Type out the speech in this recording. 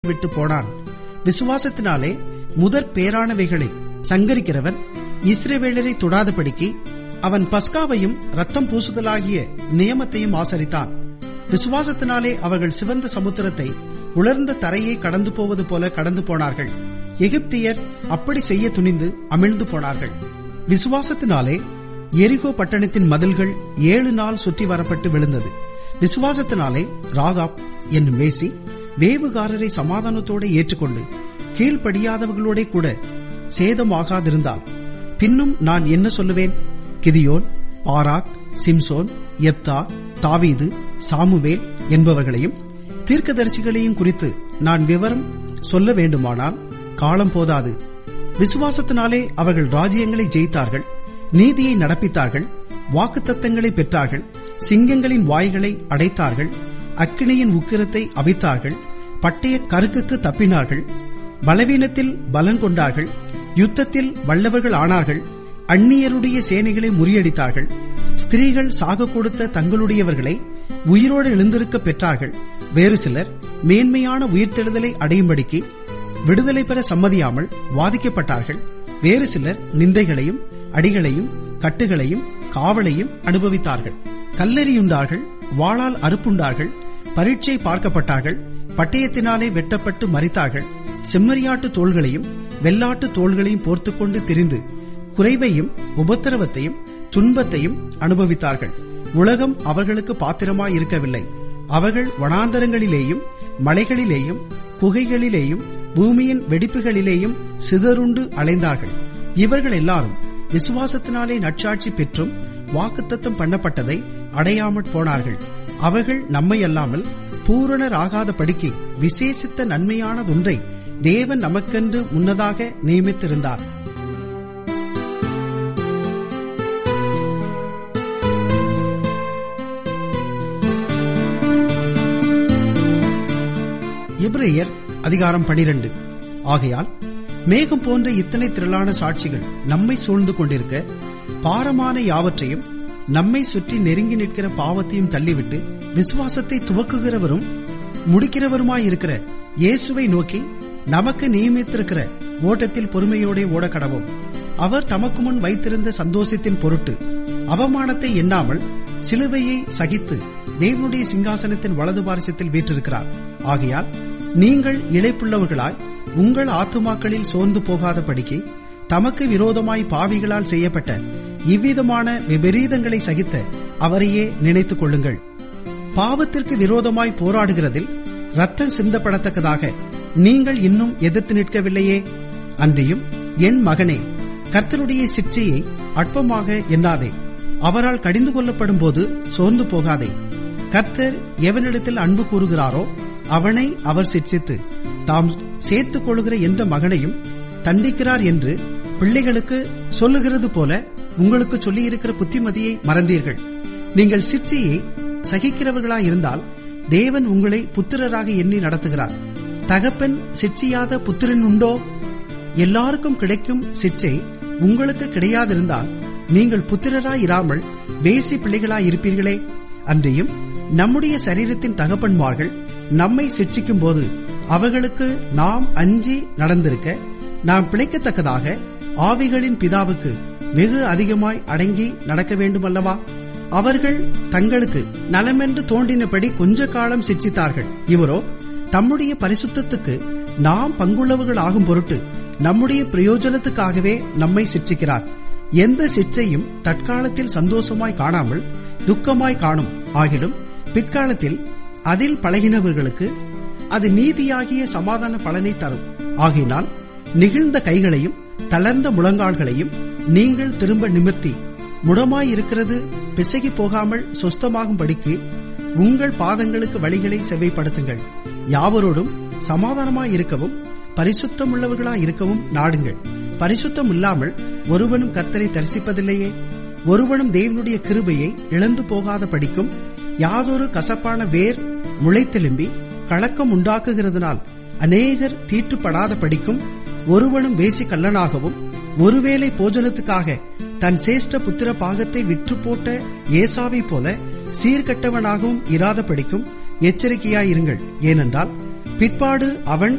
விட்டு போனான் விசுவாசத்தினாலே முதற் பேரானவைகளை சங்கரிக்கிறவன் இஸ்ரவேலரை தொடாதபடிக்கு அவன் பஸ்காவையும் ரத்தம் பூசுதலாகிய நியமத்தையும் ஆசரித்தான் விசுவாசத்தினாலே அவர்கள் சிவந்த சமுத்திரத்தை உலர்ந்த தரையை கடந்து போவது போல கடந்து போனார்கள் எகிப்தியர் அப்படி செய்ய துணிந்து அமிழ்ந்து போனார்கள் விசுவாசத்தினாலே எரிகோ பட்டணத்தின் மதில்கள் ஏழு நாள் சுற்றி வரப்பட்டு விழுந்தது விசுவாசத்தினாலே ராகாப் என்னும் வேசி வேவுகாரரை சமாதானத்தோடு ஏற்றுக்கொண்டு கீழ்ப்படியாதவர்களோட கூட சேதமாகாதிருந்தால் பின்னும் நான் என்ன சொல்லுவேன் கிதியோன் பாராக் சிம்சோன் எப்தா தாவீது சாமுவேல் என்பவர்களையும் தீர்க்கதரிசிகளையும் குறித்து நான் விவரம் சொல்ல வேண்டுமானால் காலம் போதாது விசுவாசத்தினாலே அவர்கள் ராஜ்யங்களை ஜெயித்தார்கள் நீதியை நடப்பித்தார்கள் வாக்குத்தத்தங்களை பெற்றார்கள் சிங்கங்களின் வாய்களை அடைத்தார்கள் அக்கினியின் உக்கிரத்தை அவித்தார்கள் பட்டய கருக்குக்கு தப்பினார்கள் பலவீனத்தில் பலன் கொண்டார்கள் யுத்தத்தில் வல்லவர்கள் ஆனார்கள் அந்நியருடைய சேனைகளை முறியடித்தார்கள் ஸ்திரீகள் சாக கொடுத்த தங்களுடையவர்களை உயிரோடு எழுந்திருக்க பெற்றார்கள் வேறு சிலர் மேன்மையான உயிர்த்தெழுதலை அடையும்படிக்கு விடுதலை பெற சம்மதியாமல் வாதிக்கப்பட்டார்கள் வேறு சிலர் நிந்தைகளையும் அடிகளையும் கட்டுகளையும் காவலையும் அனுபவித்தார்கள் கல்லெறியுண்டார்கள் வாளால் அறுப்புண்டார்கள் பரீட்சை பார்க்கப்பட்டார்கள் பட்டயத்தினாலே வெட்டப்பட்டு மறித்தார்கள் செம்மறியாட்டு தோள்களையும் வெள்ளாட்டு தோள்களையும் போர்த்துக்கொண்டு திரிந்து குறைவையும் உபத்திரவத்தையும் துன்பத்தையும் அனுபவித்தார்கள் உலகம் அவர்களுக்கு பாத்திரமாய் இருக்கவில்லை அவர்கள் வனாந்தரங்களிலேயும் மலைகளிலேயும் குகைகளிலேயும் பூமியின் வெடிப்புகளிலேயும் சிதறுண்டு அலைந்தார்கள் இவர்கள் எல்லாரும் விசுவாசத்தினாலே நற்சாட்சி பெற்றும் வாக்குத்தத்தம் பண்ணப்பட்டதை அடையாமற் போனார்கள் அவர்கள் நம்மை அல்லாமல் பூரணராகாத படிக்கு விசேஷித்த நன்மையானதொன்றை தேவன் நமக்கென்று முன்னதாக நியமித்திருந்தார் எபிரேயர் அதிகாரம் பனிரெண்டு ஆகையால் மேகம் போன்ற இத்தனை திரளான சாட்சிகள் நம்மை சூழ்ந்து கொண்டிருக்க பாரமான யாவற்றையும் நம்மை சுற்றி நெருங்கி நிற்கிற பாவத்தையும் தள்ளிவிட்டு விசுவாசத்தை துவக்குகிறவரும் முடிக்கிறவருமாயிருக்கிற இயேசுவை நோக்கி நமக்கு நியமித்திருக்கிற ஓட்டத்தில் பொறுமையோட ஓட கடவும் அவர் தமக்கு முன் வைத்திருந்த சந்தோஷத்தின் பொருட்டு அவமானத்தை எண்ணாமல் சிலுவையை சகித்து தேவனுடைய சிங்காசனத்தின் வலது பாரிசத்தில் வீற்றிருக்கிறார் ஆகையால் நீங்கள் இழைப்புள்ளவர்களாய் உங்கள் ஆத்துமாக்களில் சோர்ந்து போகாதபடிக்கு தமக்கு விரோதமாய் பாவிகளால் செய்யப்பட்ட இவ்விதமான விபரீதங்களை சகித்த அவரையே நினைத்துக் கொள்ளுங்கள் பாவத்திற்கு விரோதமாய் போராடுகிறதில் ரத்தம் சிந்தப்படத்தக்கதாக நீங்கள் இன்னும் எதிர்த்து நிற்கவில்லையே அன்றியும் என் மகனே கர்த்தருடைய சிற்சையை அற்பமாக எண்ணாதே அவரால் கடிந்து கொள்ளப்படும் போது சோர்ந்து போகாதே கர்த்தர் எவனிடத்தில் அன்பு கூறுகிறாரோ அவனை அவர் சிற்சித்து தாம் சேர்த்துக் கொள்கிற எந்த மகனையும் தண்டிக்கிறார் என்று பிள்ளைகளுக்கு சொல்லுகிறது போல உங்களுக்கு சொல்லியிருக்கிற புத்திமதியை மறந்தீர்கள் நீங்கள் சிற்சையை சகிக்கிறவர்களாயிருந்தால் தேவன் உங்களை புத்திரராக எண்ணி நடத்துகிறார் தகப்பன் சிற்சியாத புத்திரன் உண்டோ எல்லாருக்கும் கிடைக்கும் சிற்சை உங்களுக்கு கிடையாதிருந்தால் நீங்கள் புத்திரராயிராமல் வேசி பிள்ளைகளாயிருப்பீர்களே அன்றியும் நம்முடைய சரீரத்தின் தகப்பன்மார்கள் நம்மை சிற்சிக்கும் போது அவர்களுக்கு நாம் அஞ்சி நடந்திருக்க நாம் பிழைக்கத்தக்கதாக ஆவிகளின் பிதாவுக்கு வெகு அதிகமாய் அடங்கி நடக்க வேண்டுமல்லவா அவர்கள் தங்களுக்கு நலமென்று தோன்றினபடி கொஞ்ச காலம் சிற்சித்தார்கள் இவரோ தம்முடைய பரிசுத்தத்துக்கு நாம் பங்குள்ளவர்கள் ஆகும் பொருட்டு நம்முடைய பிரயோஜனத்துக்காகவே நம்மை சிற்சிக்கிறார் எந்த சிற்சையும் தற்காலத்தில் சந்தோஷமாய் காணாமல் துக்கமாய் காணும் ஆகிலும் பிற்காலத்தில் அதில் பழகினவர்களுக்கு அது நீதியாகிய சமாதான பலனை தரும் ஆகையினால் நெகிழ்ந்த கைகளையும் தளர்ந்த முழங்கால்களையும் நீங்கள் திரும்ப நிமிர்த்தி முடமாயிருக்கிறது பிசகி போகாமல் சொஸ்தமாகும்படிக்கு உங்கள் பாதங்களுக்கு வழிகளை செவ்வைப்படுத்துங்கள் யாவரோடும் சமாதானமாயிருக்கவும் பரிசுத்தம் உள்ளவர்களாயிருக்கவும் நாடுங்கள் பரிசுத்தம் இல்லாமல் ஒருவனும் கர்த்தரை தரிசிப்பதில்லையே ஒருவனும் தேவனுடைய கிருபையை இழந்து போகாத படிக்கும் யாதொரு கசப்பான வேர் முளைத்தெலும்பி கலக்கம் உண்டாக்குகிறதுனால் அநேகர் தீட்டுப்படாத படிக்கும் ஒருவனும் வேசி கல்லனாகவும் ஒருவேளை போஜனத்துக்காக தன் சேஷ்ட புத்திர பாகத்தை விற்று போட்ட ஏசாவை போல சீர்கட்டவனாகவும் இராத படிக்கும் எச்சரிக்கையாயிருங்கள் ஏனென்றால் பிற்பாடு அவன்